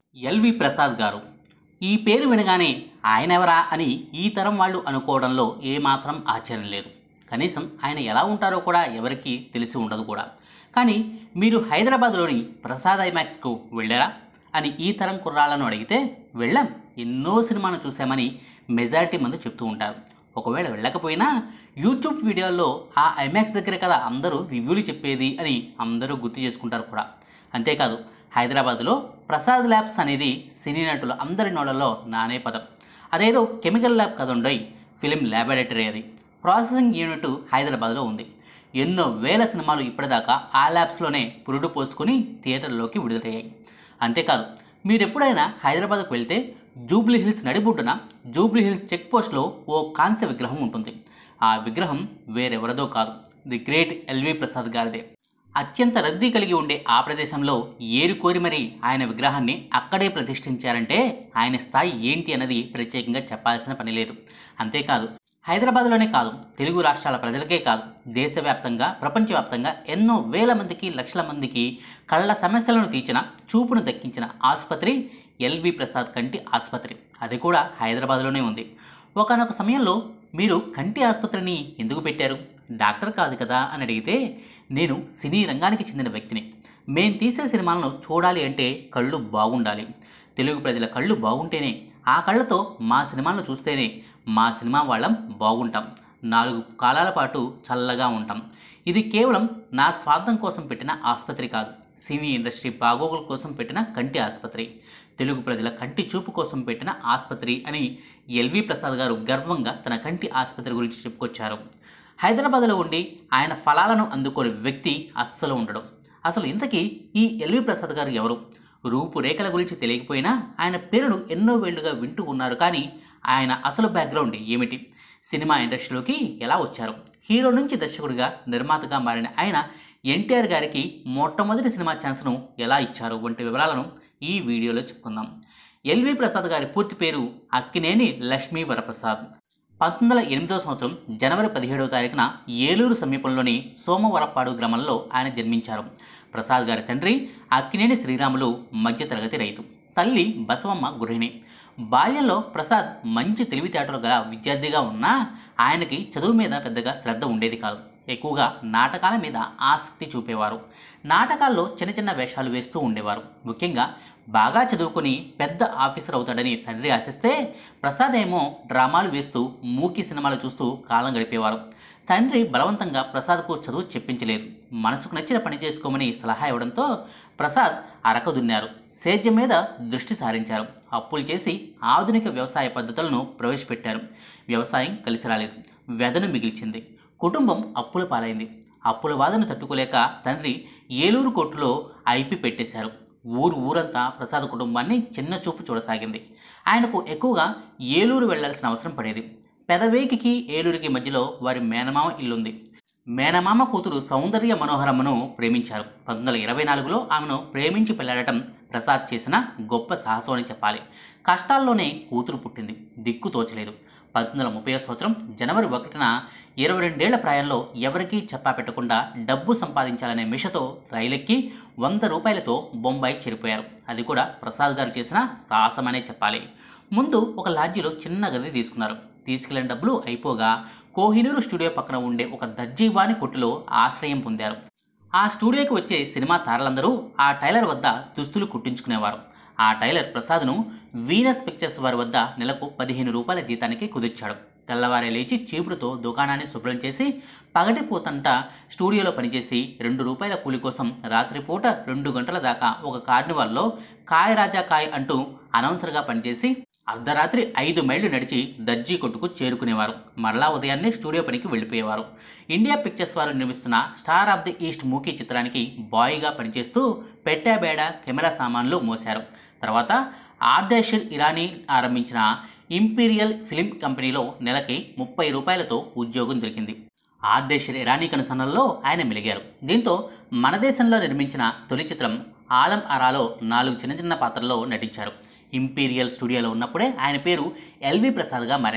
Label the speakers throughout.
Speaker 1: LV Prasad గారు ఈ పేరు వినగానే ఆయన ఎవరా అని ఈ తరం వాళ్ళు అనుకోవడంలో ఏమాత్రం ఆశ్చర్యం లేదు కనీసం ఆయన ఎలా ఉంటారో కూడా ఎవరికీ తెలిసి ఉండదు కూడా కానీ మీరు హైదరాబాద్లోని ప్రసాద్ ఐమాక్స్కు వెళ్ళారా అని ఈ తరం కుర్రాళ్ళను అడిగితే వెళ్ళాం ఎన్నో సినిమాను చూసామని మెజారిటీ మంది చెప్తూ ఉంటారు ఒకవేళ వెళ్ళకపోయినా యూట్యూబ్ వీడియోల్లో ఆ ఐమాక్స్ దగ్గర కదా అందరూ రివ్యూలు చెప్పేది అని అందరూ గుర్తు చేసుకుంటారు కూడా అంతేకాదు హైదరాబాద్లో ప్రసాద్ ల్యాబ్స్ అనేది సినీ నటులు అందరి నోళ్ళలో నానే పదం అదేదో కెమికల్ ల్యాబ్ కదుండోయ్ ఫిలిం ల్యాబొరేటరీ అది ప్రాసెసింగ్ యూనిట్ హైదరాబాద్లో ఉంది ఎన్నో వేల సినిమాలు ఇప్పటిదాకా ఆ ల్యాబ్స్లోనే పురుడు పోసుకొని థియేటర్లోకి విడుదలయ్యాయి అంతేకాదు మీరు ఎప్పుడైనా హైదరాబాద్కు వెళ్తే జూబ్లీ హిల్స్ నడిబొడ్డున జూబ్లీ హిల్స్ చెక్ పోస్ట్లో ఓ కాంస్య విగ్రహం ఉంటుంది ఆ విగ్రహం వేరెవరదో కాదు ది గ్రేట్ ఎల్వి ప్రసాద్ గారిదే అత్యంత రద్దీ కలిగి ఉండే ఆ ప్రదేశంలో ఏరుకోరి మరి ఆయన విగ్రహాన్ని అక్కడే ప్రతిష్ఠించారంటే ఆయన స్థాయి ఏంటి అన్నది ప్రత్యేకంగా చెప్పాల్సిన పని లేదు అంతేకాదు హైదరాబాద్లోనే కాదు తెలుగు రాష్ట్రాల ప్రజలకే కాదు దేశవ్యాప్తంగా ప్రపంచవ్యాప్తంగా ఎన్నో వేల మందికి లక్షల మందికి కళ్ళ సమస్యలను తీర్చిన చూపును దక్కించిన ఆసుపత్రి ఎల్వి ప్రసాద్ కంటి ఆసుపత్రి అది కూడా హైదరాబాద్లోనే ఉంది ఒకనొక సమయంలో మీరు కంటి ఆసుపత్రిని ఎందుకు పెట్టారు డాక్టర్ కాదు కదా అని అడిగితే నేను సినీ రంగానికి చెందిన వ్యక్తిని మేం తీసే సినిమాలను చూడాలి అంటే కళ్ళు బాగుండాలి తెలుగు ప్రజల కళ్ళు బాగుంటేనే ఆ కళ్ళతో మా సినిమాలను చూస్తేనే మా సినిమా వాళ్ళం బాగుంటాం నాలుగు కాలాల పాటు చల్లగా ఉంటాం ఇది కేవలం నా స్వార్థం కోసం పెట్టిన ఆసుపత్రి కాదు సినీ ఇండస్ట్రీ బాగోగుల కోసం పెట్టిన కంటి ఆసుపత్రి తెలుగు ప్రజల కంటి చూపు కోసం పెట్టిన ఆసుపత్రి అని ఎల్వి ప్రసాద్ గారు గర్వంగా తన కంటి ఆసుపత్రి గురించి చెప్పుకొచ్చారు హైదరాబాద్లో ఉండి ఆయన ఫలాలను అందుకోని వ్యక్తి అస్సలు ఉండడం అసలు ఇంతకీ ఈ ఎల్వి ప్రసాద్ గారు ఎవరు రూపురేఖల గురించి తెలియకపోయినా ఆయన పేరును ఎన్నో వేళ్లుగా వింటూ ఉన్నారు కానీ ఆయన అసలు బ్యాక్గ్రౌండ్ ఏమిటి సినిమా ఇండస్ట్రీలోకి ఎలా వచ్చారు హీరో నుంచి దర్శకుడిగా నిర్మాతగా మారిన ఆయన ఎన్టీఆర్ గారికి మొట్టమొదటి సినిమా ఛాన్స్ను ఎలా ఇచ్చారు వంటి వివరాలను ఈ వీడియోలో చెప్పుకుందాం ఎల్వి ప్రసాద్ గారి పూర్తి పేరు అక్కినేని లక్ష్మీ వరప్రసాద్ పంతొమ్మిది వందల ఎనిమిదవ సంవత్సరం జనవరి పదిహేడవ తారీఖున ఏలూరు సమీపంలోని సోమవరపాడు గ్రామంలో ఆయన జన్మించారు ప్రసాద్ గారి తండ్రి అక్కినేని శ్రీరాములు మధ్యతరగతి రైతు తల్లి బసవమ్మ గృహిణి బాల్యంలో ప్రసాద్ మంచి తెలివితేటలు గల విద్యార్థిగా ఉన్నా ఆయనకి చదువు మీద పెద్దగా శ్రద్ధ ఉండేది కాదు ఎక్కువగా నాటకాల మీద ఆసక్తి చూపేవారు నాటకాల్లో చిన్న చిన్న వేషాలు వేస్తూ ఉండేవారు ముఖ్యంగా బాగా చదువుకొని పెద్ద ఆఫీసర్ అవుతాడని తండ్రి ఆశిస్తే ప్రసాద్ ఏమో డ్రామాలు వేస్తూ మూకీ సినిమాలు చూస్తూ కాలం గడిపేవారు తండ్రి బలవంతంగా ప్రసాద్కు చదువు చెప్పించలేదు మనసుకు నచ్చిన పని చేసుకోమని సలహా ఇవ్వడంతో ప్రసాద్ అరక దున్నారు సేద్యం మీద దృష్టి సారించారు అప్పులు చేసి ఆధునిక వ్యవసాయ పద్ధతులను ప్రవేశపెట్టారు వ్యవసాయం కలిసి రాలేదు వ్యధను మిగిల్చింది కుటుంబం అప్పుల పాలైంది అప్పుల బాధను తట్టుకోలేక తండ్రి ఏలూరు కోర్టులో ఐపి పెట్టేశారు ఊరు ఊరంతా ప్రసాద్ కుటుంబాన్ని చిన్న చూపు చూడసాగింది ఆయనకు ఎక్కువగా ఏలూరు వెళ్లాల్సిన అవసరం పడేది పెదవేకికి ఏలూరికి మధ్యలో వారి మేనమామ ఇల్లుంది మేనమామ కూతురు సౌందర్య మనోహరమ్మను ప్రేమించారు పంతొమ్మిది వందల ఇరవై నాలుగులో ఆమెను ప్రేమించి పెళ్లాడటం ప్రసాద్ చేసిన గొప్ప సాహసం అని చెప్పాలి కష్టాల్లోనే కూతురు పుట్టింది దిక్కు తోచలేదు పంతొమ్మిది వందల ముప్పై సంవత్సరం జనవరి ఒకటిన ఇరవై రెండేళ్ల ప్రాయంలో ఎవరికీ చెప్పా పెట్టకుండా డబ్బు సంపాదించాలనే మిషతో రైలెక్కి వంద రూపాయలతో బొంబాయి చేరిపోయారు అది కూడా ప్రసాద్ గారు చేసిన సాహసమనే చెప్పాలి ముందు ఒక లాడ్జీలో చిన్న గది తీసుకున్నారు తీసుకెళ్లిన డబ్బులు అయిపోగా కోహినూరు స్టూడియో పక్కన ఉండే ఒక దర్జీవాణి కొట్టులో ఆశ్రయం పొందారు ఆ స్టూడియోకి వచ్చే సినిమా తారలందరూ ఆ టైలర్ వద్ద దుస్తులు కుట్టించుకునేవారు ఆ టైలర్ ప్రసాద్ను వీనస్ పిక్చర్స్ వారి వద్ద నెలకు పదిహేను రూపాయల జీతానికి కుదిర్చాడు తెల్లవారే లేచి చీపుడుతో దుకాణాన్ని శుభ్రం చేసి పగటిపూతంట స్టూడియోలో పనిచేసి రెండు రూపాయల కూలి కోసం రాత్రిపూట రెండు గంటల దాకా ఒక కార్నివాల్లో కాయ్ రాజా కాయ్ అంటూ అనౌన్సర్గా పనిచేసి అర్ధరాత్రి ఐదు మైళ్ళు నడిచి దర్జీ కొట్టుకు చేరుకునేవారు మరలా ఉదయాన్నే స్టూడియో పనికి వెళ్ళిపోయేవారు ఇండియా పిక్చర్స్ వారు నిర్మిస్తున్న స్టార్ ఆఫ్ ది ఈస్ట్ మూకీ చిత్రానికి బాయ్గా పనిచేస్తూ పెట్టాబేడ కెమెరా సామాన్లు మోశారు తర్వాత ఆర్డేషిర్ ఇరానీ ఆరంభించిన ఇంపీరియల్ ఫిలిం కంపెనీలో నెలకి ముప్పై రూపాయలతో ఉద్యోగం దొరికింది ఆర్డేషిర్ ఇరానీ కనుసన్నల్లో ఆయన మెలిగారు దీంతో మన దేశంలో నిర్మించిన తొలి చిత్రం ఆలం అరాలో నాలుగు చిన్న చిన్న పాత్రల్లో నటించారు ఇంపీరియల్ స్టూడియోలో ఉన్నప్పుడే ఆయన పేరు ఎల్వి ప్రసాద్గా మారింది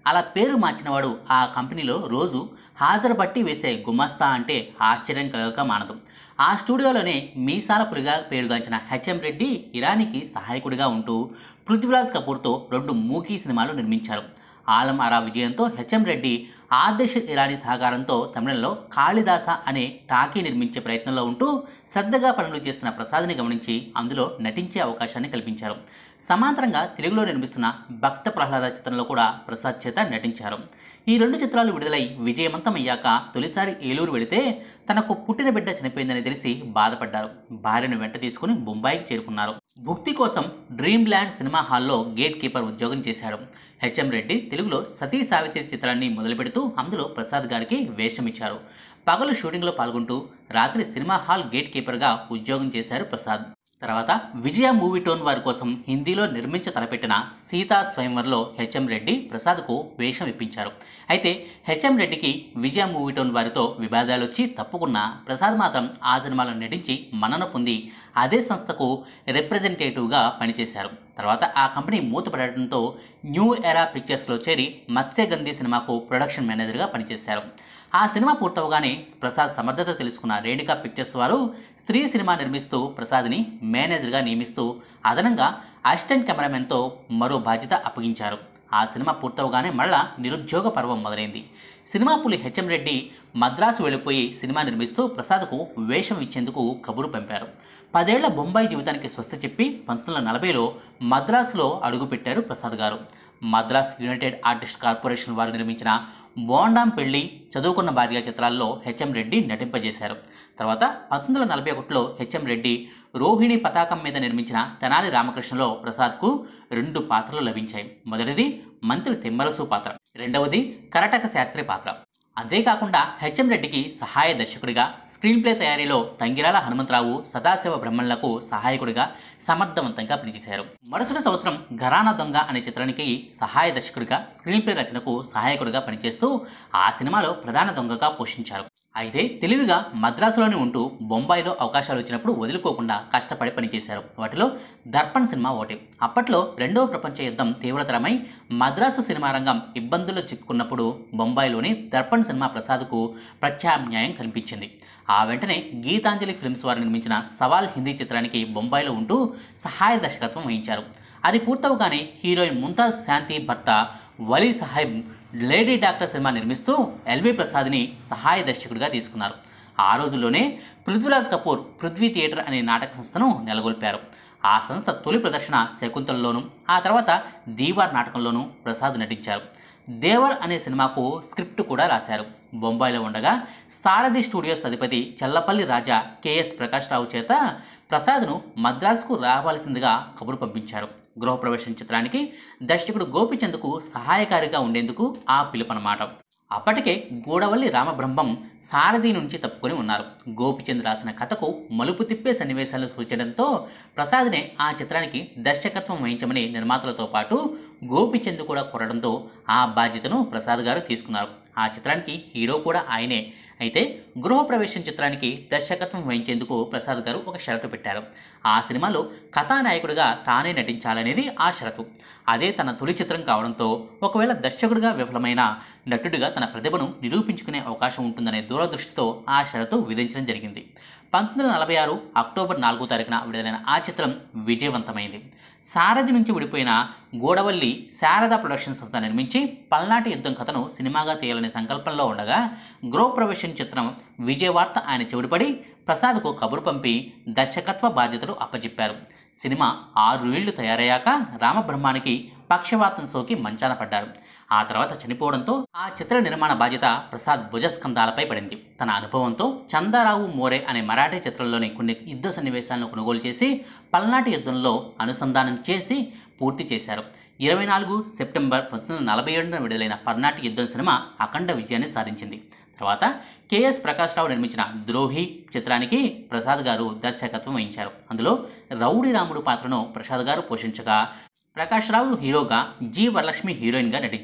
Speaker 1: అలా పేరు మార్చినవాడు ఆ కంపెనీలో రోజు హాజరు బట్టి వేసే గుమస్తా అంటే ఆశ్చర్యం కలగక మానదు ఆ స్టూడియోలోనే మీసాల పులిగా పేరుగాంచిన హెచ్ఎం రెడ్డి ఇరానీకి సహాయకుడిగా ఉంటూ పృథ్వీరాజ్ కపూర్తో రెండు మూకీ సినిమాలు నిర్మించారు ఆలం అరా విజయంతో హెచ్ఎం రెడ్డి ఆదేశ్ ఇరానీ సహకారంతో తమిళంలో కాళిదాస అనే టాకీ నిర్మించే ప్రయత్నంలో ఉంటూ శ్రద్ధగా పనులు చేస్తున్న ప్రసాద్ని గమనించి అందులో నటించే అవకాశాన్ని కల్పించారు సమాంతరంగా తెలుగులో నిర్మిస్తున్న భక్త ప్రహ్లాద చిత్రంలో కూడా ప్రసాద్ చేత నటించారు ఈ రెండు చిత్రాలు విడుదలై విజయవంతమయ్యాక తొలిసారి ఏలూరు వెళితే తనకు పుట్టిన బిడ్డ చనిపోయిందని తెలిసి బాధపడ్డారు భార్యను వెంట తీసుకుని బొంబాయికి చేరుకున్నారు భుక్తి కోసం డ్రీమ్ ల్యాండ్ సినిమా హాల్లో గేట్ కీపర్ ఉద్యోగం చేశాడు హెచ్ఎం రెడ్డి తెలుగులో సతీ సావిత్రి చిత్రాన్ని మొదలుపెడుతూ అందులో ప్రసాద్ గారికి వేషం ఇచ్చారు పగలు షూటింగ్లో పాల్గొంటూ రాత్రి సినిమా హాల్ గేట్ కీపర్గా ఉద్యోగం చేశారు ప్రసాద్ తర్వాత విజయ మూవీ టోన్ వారి కోసం హిందీలో నిర్మించ తలపెట్టిన సీతా స్వయంవర్లో హెచ్ఎం రెడ్డి ప్రసాద్కు వేషం ఇప్పించారు అయితే హెచ్ఎం రెడ్డికి విజయ మూవీ టోన్ వారితో వివాదాలు వచ్చి తప్పుకున్న ప్రసాద్ మాత్రం ఆ సినిమాలో నటించి మన్నన పొంది అదే సంస్థకు రిప్రజెంటేటివ్గా పనిచేశారు తర్వాత ఆ కంపెనీ మూతపడటంతో న్యూ ఎరా పిక్చర్స్లో చేరి మత్స్యగంధి సినిమాకు ప్రొడక్షన్ మేనేజర్గా పనిచేశారు ఆ సినిమా పూర్తవగానే ప్రసాద్ సమర్థత తెలుసుకున్న రేణుకా పిక్చర్స్ వారు స్త్రీ సినిమా నిర్మిస్తూ ప్రసాద్ని మేనేజర్గా నియమిస్తూ అదనంగా అసిస్టెంట్ కెమెరామెన్తో మరో బాధ్యత అప్పగించారు ఆ సినిమా పూర్తవగానే మళ్ళా నిరుద్యోగ పర్వం మొదలైంది సినిమా పులి హెచ్ఎం రెడ్డి మద్రాసు వెళ్ళిపోయి సినిమా నిర్మిస్తూ ప్రసాద్కు వేషం ఇచ్చేందుకు కబురు పంపారు పదేళ్ల బొంబాయి జీవితానికి స్వస్తి చెప్పి పంతొమ్మిది వందల నలభైలో మద్రాసులో అడుగుపెట్టారు ప్రసాద్ గారు మద్రాస్ యునైటెడ్ ఆర్టిస్ట్ కార్పొరేషన్ వారు నిర్మించిన బోండాం పెళ్లి చదువుకున్న భార్య చిత్రాల్లో హెచ్ఎం రెడ్డి నటింపజేశారు తర్వాత పంతొమ్మిది వందల నలభై ఒకటిలో హెచ్ఎం రెడ్డి రోహిణి పతాకం మీద నిర్మించిన తెనాలి రామకృష్ణలో ప్రసాద్కు రెండు పాత్రలు లభించాయి మొదటిది మంత్రి తిమ్మరసు పాత్ర రెండవది కరటక శాస్త్రి పాత్ర అంతేకాకుండా హెచ్ఎం రెడ్డికి సహాయ దర్శకుడిగా స్క్రీన్ ప్లే తయారీలో తంగిరాల హనుమంతరావు సదాశివ బ్రహ్మణులకు సహాయకుడిగా సమర్థవంతంగా పనిచేశారు మరుసటి సంవత్సరం ఘరానా దొంగ అనే చిత్రానికి సహాయ దర్శకుడిగా స్క్రీన్ ప్లే రచనకు సహాయకుడిగా పనిచేస్తూ ఆ సినిమాలో ప్రధాన దొంగగా పోషించారు అయితే తెలివిగా మద్రాసులోనే ఉంటూ బొంబాయిలో అవకాశాలు వచ్చినప్పుడు వదులుకోకుండా కష్టపడి పనిచేశారు వాటిలో దర్పణ్ సినిమా ఒకటి అప్పట్లో రెండవ ప్రపంచ యుద్ధం తీవ్రతరమై మద్రాసు సినిమా రంగం ఇబ్బందుల్లో చిక్కుకున్నప్పుడు బొంబాయిలోని దర్పణ్ సినిమా ప్రసాద్కు ప్రత్యామ్నాయం కల్పించింది ఆ వెంటనే గీతాంజలి ఫిల్మ్స్ వారు నిర్మించిన సవాల్ హిందీ చిత్రానికి బొంబాయిలో ఉంటూ సహాయ దర్శకత్వం వహించారు అది పూర్తవగానే హీరోయిన్ ముంతాజ్ శాంతి భర్త Wali Saheb lady doctor cinema నిర్మిస్తూ ఎల్వి ప్రసాద్ని సహాయ దర్శకుడిగా తీసుకున్నారు ఆ రోజుల్లోనే పృథ్వీరాజ్ కపూర్ పృథ్వీ థియేటర్ అనే నాటక సంస్థను నెలకొల్పారు ఆ సంస్థ తొలి ప్రదర్శన శకుంతలలోను ఆ తర్వాత దీవార్ నాటకంలోనూ ప్రసాద్ నటించారు దేవర్ అనే సినిమాకు స్క్రిప్ట్ కూడా రాశారు బొంబాయిలో ఉండగా సారథి స్టూడియోస్ అధిపతి చల్లపల్లి రాజా కెఎస్ ప్రకాశ్రావు చేత ప్రసాద్ను మద్రాసుకు రావాల్సిందిగా కబురు పంపించారు గృహప్రవేశం చిత్రానికి దర్శకుడు గోపిచంద్కు సహాయకారిగా ఉండేందుకు ఆ పిలుపనమాట అప్పటికే గూడవల్లి రామబ్రహ్మం సారథి నుంచి తప్పుకొని ఉన్నారు గోపిచంద్ రాసిన కథకు మలుపు తిప్పే సన్నివేశాలు సూచించడంతో ప్రసాద్నే ఆ చిత్రానికి దర్శకత్వం వహించమని నిర్మాతలతో పాటు గోపిచంద్ కూడా కోరడంతో ఆ బాధ్యతను ప్రసాద్ గారు తీసుకున్నారు ఆ చిత్రానికి హీరో కూడా ఆయనే అయితే గృహప్రవేశం చిత్రానికి దర్శకత్వం వహించేందుకు ప్రసాద్ గారు ఒక షరతు పెట్టారు ఆ సినిమాలో కథానాయకుడిగా తానే నటించాలనేది ఆ షరతు అదే తన తొలి చిత్రం కావడంతో ఒకవేళ దర్శకుడిగా విఫలమైన నటుడిగా తన ప్రతిభను నిరూపించుకునే అవకాశం ఉంటుందనే దూరదృష్టితో ఆ షరతు విధించడం జరిగింది పంతొమ్మిది వందల నలభై ఆరు అక్టోబర్ నాలుగో తారీఖున విడుదలైన ఆ చిత్రం విజయవంతమైంది సారథి నుంచి విడిపోయిన గోడవల్లి శారదా ప్రొడక్షన్స్ సంస్థ నిర్మించి పల్నాటి యుద్ధం కథను సినిమాగా తీయాలనే సంకల్పంలో ఉండగా గృహప్రవేశం చిత్రం విజయవార్త ఆయన చెవిడిపడి ప్రసాద్కు కబురు పంపి దర్శకత్వ బాధ్యతలు అప్పచెప్పారు సినిమా ఆరు ఏళ్లు తయారయ్యాక రామబ్రహ్మానికి పక్షవాతం సోకి మంచాన పడ్డారు ఆ తర్వాత చనిపోవడంతో ఆ చిత్ర నిర్మాణ బాధ్యత ప్రసాద్ భుజస్కంధాలపై పడింది తన అనుభవంతో చందారావు మోరే అనే మరాఠీ చిత్రంలోని కొన్ని యుద్ధ సన్నివేశాలను కొనుగోలు చేసి పల్నాటి యుద్ధంలో అనుసంధానం చేసి పూర్తి చేశారు ఇరవై నాలుగు సెప్టెంబర్ పంతొమ్మిది వందల నలభై ఏడున విడుదలైన పర్నాటి యుద్ధం సినిమా అఖండ విజయాన్ని సాధించింది తర్వాత కెఎస్ ప్రకాశ్రావు నిర్మించిన ద్రోహి చిత్రానికి ప్రసాద్ గారు దర్శకత్వం వహించారు అందులో రౌడీ రాముడు పాత్రను ప్రసాద్ గారు పోషించగా ప్రకాష్ రావు హీరోగా జి వరలక్ష్మి హీరోయిన్గా నటించారు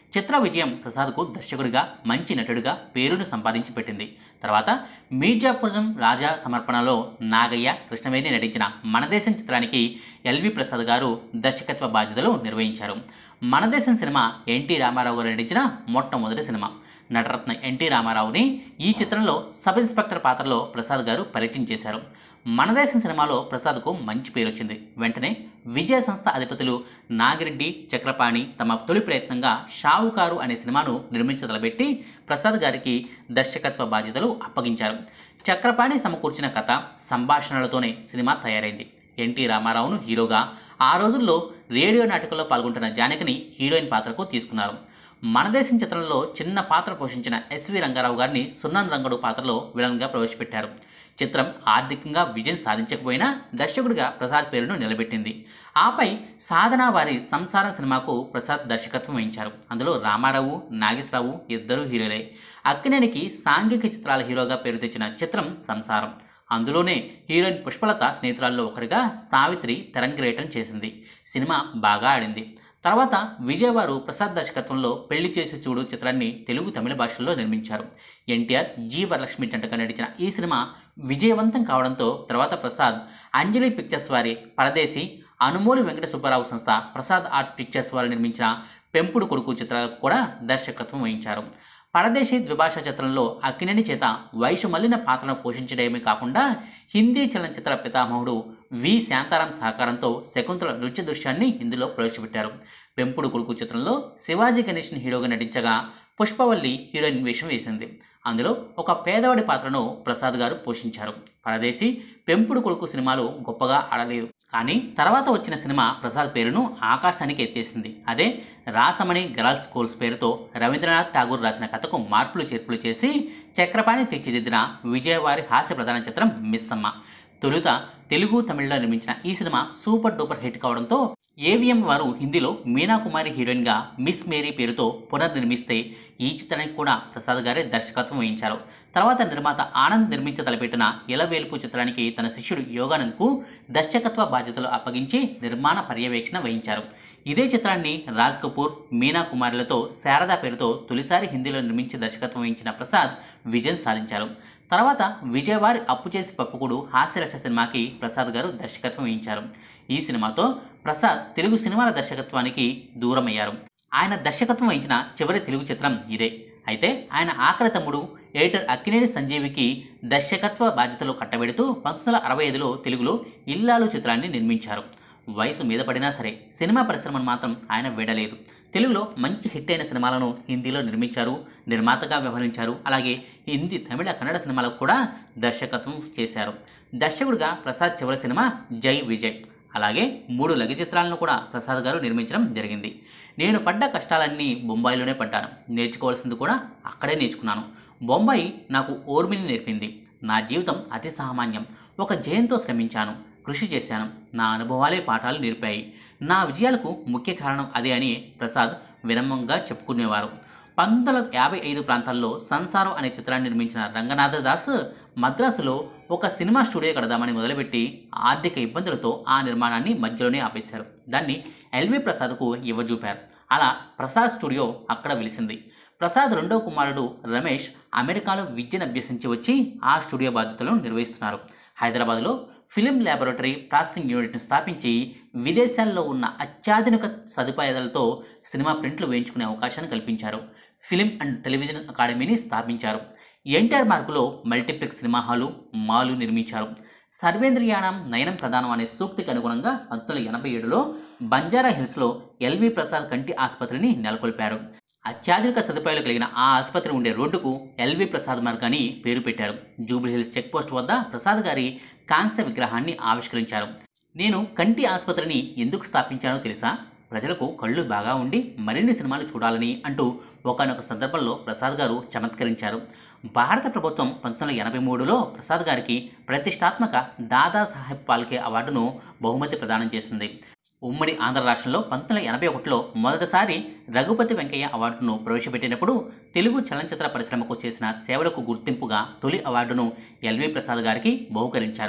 Speaker 1: చిత్ర విజయం ప్రసాద్కు దర్శకుడిగా మంచి నటుడిగా పేరును సంపాదించి పెట్టింది తర్వాత మీర్జాపురం రాజా సమర్పణలో నాగయ్య కృష్ణవేణి నటించిన మనదేశం చిత్రానికి ఎల్వి ప్రసాద్ గారు దర్శకత్వ బాధ్యతలు నిర్వహించారు మనదేశం సినిమా ఎన్టీ రామారావు గారు నటించిన మొట్టమొదటి సినిమా నటరత్న ఎన్టీ రామారావుని ఈ చిత్రంలో సబ్ ఇన్స్పెక్టర్ పాత్రలో ప్రసాద్ గారు పరిచయం చేశారు మనదేశం సినిమాలో ప్రసాద్కు మంచి పేరు వచ్చింది వెంటనే విజయ సంస్థ అధిపతులు నాగిరెడ్డి చక్రపాణి తమ తొలి ప్రయత్నంగా షావుకారు అనే సినిమాను నిర్మించదలబెట్టి ప్రసాద్ గారికి దర్శకత్వ బాధ్యతలు అప్పగించారు చక్రపాణి సమకూర్చిన కథ సంభాషణలతోనే సినిమా తయారైంది ఎన్టీ రామారావును హీరోగా ఆ రోజుల్లో రేడియో నాటకంలో పాల్గొంటున్న జానకిని హీరోయిన్ పాత్రకు తీసుకున్నారు మనదేశం చిత్రంలో చిన్న పాత్ర పోషించిన ఎస్వి రంగారావు గారిని సున్నన్ రంగడు పాత్రలో విలన్గా ప్రవేశపెట్టారు చిత్రం ఆర్థికంగా విజయం సాధించకపోయినా దర్శకుడిగా ప్రసాద్ పేరును నిలబెట్టింది ఆపై సాధన వారి సంసారం సినిమాకు ప్రసాద్ దర్శకత్వం వహించారు అందులో రామారావు నాగేశ్వరరావు ఇద్దరు హీరోలే అక్కినేనికి సాంఘిక చిత్రాల హీరోగా పేరు తెచ్చిన చిత్రం సంసారం అందులోనే హీరోయిన్ పుష్పలత స్నేహితురాల్లో ఒకరిగా సావిత్రి తెరంగేటం చేసింది సినిమా బాగా ఆడింది తర్వాత విజయవారు ప్రసాద్ దర్శకత్వంలో పెళ్లి చేసి చూడు చిత్రాన్ని తెలుగు తమిళ భాషల్లో నిర్మించారు ఎన్టీఆర్ జీ వరలక్ష్మి జంటగా నడిచిన ఈ సినిమా విజయవంతం కావడంతో తర్వాత ప్రసాద్ అంజలి పిక్చర్స్ వారి పరదేశి అనుమోలు వెంకట సుబ్బారావు సంస్థ ప్రసాద్ ఆర్ట్ పిక్చర్స్ వారు నిర్మించిన పెంపుడు కొడుకు చిత్రాలకు కూడా దర్శకత్వం వహించారు పరదేశీ ద్విభాషా చిత్రంలో అక్కినేని చేత వయసు మల్లిన పాత్రను పోషించడమే కాకుండా హిందీ చలనచిత్ర పితామహుడు వి శాంతారాం సహకారంతో శకుంతల నృత్య దృశ్యాన్ని ఇందులో ప్రవేశపెట్టారు పెంపుడు కొడుకు చిత్రంలో శివాజీ గణేష్ని హీరోగా నటించగా పుష్పవల్లి హీరోయిన్ వేషం వేసింది అందులో ఒక పేదవాడి పాత్రను ప్రసాద్ గారు పోషించారు పరదేశీ పెంపుడు కొడుకు సినిమాలు గొప్పగా ఆడలేదు కానీ తర్వాత వచ్చిన సినిమా ప్రసాద్ పేరును ఆకాశానికి ఎత్తేసింది అదే రాసమణి గర్ల్స్ స్కూల్స్ పేరుతో రవీంద్రనాథ్ ఠాగూర్ రాసిన కథకు మార్పులు చేర్పులు చేసి చక్రపాణి తీర్చిదిద్దిన విజయవారి హాస్య ప్రధాన చిత్రం మిస్ అమ్మ తొలుత తెలుగు తమిళలో నిర్మించిన ఈ సినిమా సూపర్ డూపర్ హిట్ కావడంతో ఏవిఎం వారు హిందీలో మీనా కుమారి హీరోయిన్గా మిస్ మేరీ పేరుతో పునర్నిర్మిస్తే ఈ చిత్రానికి కూడా ప్రసాద్ గారే దర్శకత్వం వహించారు తర్వాత నిర్మాత ఆనంద్ నిర్మించ తలపెట్టిన ఎలవేలుపు చిత్రానికి తన శిష్యుడు యోగానంద్కు దర్శకత్వ బాధ్యతలు అప్పగించి నిర్మాణ పర్యవేక్షణ వహించారు ఇదే చిత్రాన్ని రాజ్ కపూర్ మీనా కుమారులతో శారదా పేరుతో తొలిసారి హిందీలో నిర్మించి దర్శకత్వం వహించిన ప్రసాద్ విజయం సాధించారు తర్వాత విజయవారి అప్పు చేసి పప్పుకుడు హాస్యరస సినిమాకి ప్రసాద్ గారు దర్శకత్వం వహించారు ఈ సినిమాతో ప్రసాద్ తెలుగు సినిమాల దర్శకత్వానికి దూరమయ్యారు ఆయన దర్శకత్వం వహించిన చివరి తెలుగు చిత్రం ఇదే అయితే ఆయన ఆఖరి తమ్ముడు ఎడిటర్ అక్కినేని సంజీవికి దర్శకత్వ బాధ్యతలు కట్టబెడుతూ పంతొమ్మిది వందల అరవై ఐదులో తెలుగులో ఇల్లాలు చిత్రాన్ని నిర్మించారు వయసు మీద పడినా సరే సినిమా పరిశ్రమను మాత్రం ఆయన వీడలేదు తెలుగులో మంచి హిట్ అయిన సినిమాలను హిందీలో నిర్మించారు నిర్మాతగా వ్యవహరించారు అలాగే హిందీ తమిళ కన్నడ సినిమాలకు కూడా దర్శకత్వం చేశారు దర్శకుడిగా ప్రసాద్ చివరి సినిమా జై విజయ్ అలాగే మూడు లఘు చిత్రాలను కూడా ప్రసాద్ గారు నిర్మించడం జరిగింది నేను పడ్డ కష్టాలన్నీ బొంబాయిలోనే పడ్డాను నేర్చుకోవాల్సింది కూడా అక్కడే నేర్చుకున్నాను బొంబాయి నాకు ఓర్మిని నేర్పింది నా జీవితం అతి సామాన్యం ఒక జయంతో శ్రమించాను కృషి చేశాను నా అనుభవాలే పాఠాలు నేర్పాయి నా విజయాలకు ముఖ్య కారణం అదే అని ప్రసాద్ వినమ్రంగా చెప్పుకునేవారు పంతొమ్మిది వందల యాభై ఐదు ప్రాంతాల్లో సంసారం అనే చిత్రాన్ని నిర్మించిన రంగనాథ దాస్ మద్రాసులో ఒక సినిమా స్టూడియో కడదామని మొదలుపెట్టి ఆర్థిక ఇబ్బందులతో ఆ నిర్మాణాన్ని మధ్యలోనే ఆపేశారు దాన్ని ఎల్వి ప్రసాద్కు ఇవ్వజూపారు అలా ప్రసాద్ స్టూడియో అక్కడ వెలిసింది ప్రసాద్ రెండో కుమారుడు రమేష్ అమెరికాలో విద్యను అభ్యసించి వచ్చి ఆ స్టూడియో బాధ్యతలను నిర్వహిస్తున్నారు హైదరాబాద్లో ఫిలిం ల్యాబొరేటరీ ప్రాసెసింగ్ యూనిట్ను స్థాపించి విదేశాల్లో ఉన్న అత్యాధునిక సదుపాయాలతో సినిమా ప్రింట్లు వేయించుకునే అవకాశాన్ని కల్పించారు ఫిలిం అండ్ టెలివిజన్ అకాడమీని స్థాపించారు ఎన్టీఆర్ మార్కులో మల్టీప్లెక్స్ సినిమా హాలు మాలు నిర్మించారు సర్వేంద్రియాణం నయనం ప్రధానం అనే సూక్తికి అనుగుణంగా పంతొమ్మిది వందల ఎనభై ఏడులో బంజారా హిల్స్లో ఎల్వి ప్రసాద్ కంటి ఆసుపత్రిని నెలకొల్పారు అత్యాధునిక సదుపాయాలు కలిగిన ఆ ఆసుపత్రి ఉండే రోడ్డుకు ఎల్వి ప్రసాద్ మార్గ్ అని పేరు పెట్టారు జూబ్లీ హిల్స్ చెక్ పోస్ట్ వద్ద ప్రసాద్ గారి కాంస్య విగ్రహాన్ని ఆవిష్కరించారు నేను కంటి ఆసుపత్రిని ఎందుకు స్థాపించానో తెలుసా ప్రజలకు కళ్ళు బాగా ఉండి మరిన్ని సినిమాలు చూడాలని అంటూ ఒకనొక సందర్భంలో ప్రసాద్ గారు చమత్కరించారు భారత ప్రభుత్వం పంతొమ్మిది వందల ఎనభై మూడులో ప్రసాద్ గారికి ప్రతిష్టాత్మక దాదా సాహెబ్ పాల్కే అవార్డును బహుమతి ప్రదానం చేసింది ఉమ్మడి ఆంధ్ర రాష్ట్రంలో పంతొమ్మిది వందల ఎనభై ఒకటిలో మొదటిసారి రఘుపతి వెంకయ్య అవార్డును ప్రవేశపెట్టినప్పుడు తెలుగు చలనచిత్ర పరిశ్రమకు చేసిన సేవలకు గుర్తింపుగా తొలి అవార్డును ఎల్వి ప్రసాద్ గారికి బహుకరించారు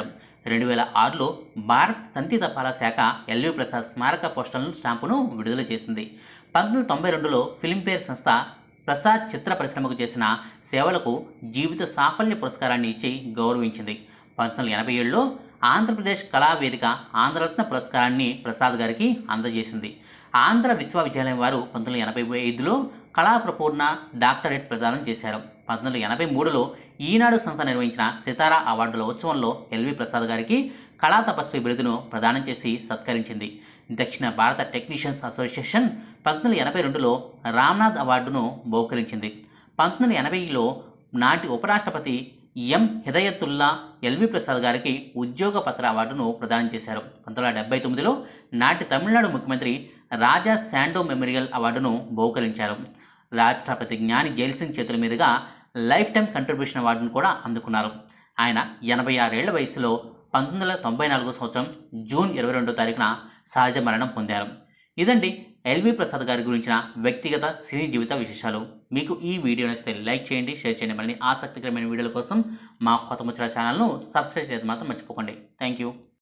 Speaker 1: రెండు వేల ఆరులో భారత తంతి తపాలా శాఖ ఎల్వి ప్రసాద్ స్మారక పోస్టల్ స్టాంపును విడుదల చేసింది పంతొమ్మిది వందల తొంభై రెండులో ఫిల్మ్ఫేర్ సంస్థ ప్రసాద్ చిత్ర పరిశ్రమకు చేసిన సేవలకు జీవిత సాఫల్య పురస్కారాన్ని ఇచ్చి గౌరవించింది పంతొమ్మిది వందల ఎనభై ఏడులో ఆంధ్రప్రదేశ్ కళావేదిక ఆంధ్రరత్న పురస్కారాన్ని ప్రసాద్ గారికి అందజేసింది ఆంధ్ర విశ్వవిద్యాలయం వారు పంతొమ్మిది వందల ఎనభై ఐదులో కళా ప్రపూర్ణ డాక్టరేట్ ప్రదానం చేశారు పంతొమ్మిది వందల ఎనభై మూడులో ఈనాడు సంస్థ నిర్వహించిన సితారా అవార్డుల ఉత్సవంలో ఎల్వి ప్రసాద్ గారికి కళా తపస్వి బిరుదును ప్రదానం చేసి సత్కరించింది దక్షిణ భారత టెక్నీషియన్స్ అసోసియేషన్ పంతొమ్మిది వందల ఎనభై రెండులో రామ్నాథ్ అవార్డును బహుకరించింది పంతొమ్మిది వందల ఎనభైలో నాటి ఉపరాష్ట్రపతి ఎం హిదయతుల్లా ఎల్వి ప్రసాద్ గారికి ఉద్యోగ పత్ర అవార్డును ప్రదానం చేశారు పంతొమ్మిది వందల డెబ్బై తొమ్మిదిలో నాటి తమిళనాడు ముఖ్యమంత్రి రాజా శాండో మెమోరియల్ అవార్డును బహుకరించారు రాష్ట్రపతి జ్ఞాని జైల్ సింగ్ చేతుల మీదుగా లైఫ్ టైం కంట్రిబ్యూషన్ అవార్డును కూడా అందుకున్నారు ఆయన ఎనభై ఆరేళ్ల వయసులో పంతొమ్మిది వందల తొంభై నాలుగో సంవత్సరం జూన్ ఇరవై రెండో తారీఖున సహజ మరణం పొందారు ఇదండి ఎల్వి ప్రసాద్ గారి గురించిన వ్యక్తిగత సినీ జీవిత విశేషాలు మీకు ఈ వీడియో నచ్చితే లైక్ చేయండి షేర్ చేయండి మరిన్ని ఆసక్తికరమైన వీడియోల కోసం మా కొత్త ముచ్చల ఛానల్ను సబ్స్క్రైబ్ చేయడం మాత్రం మర్చిపోకండి థ్యాంక్ యూ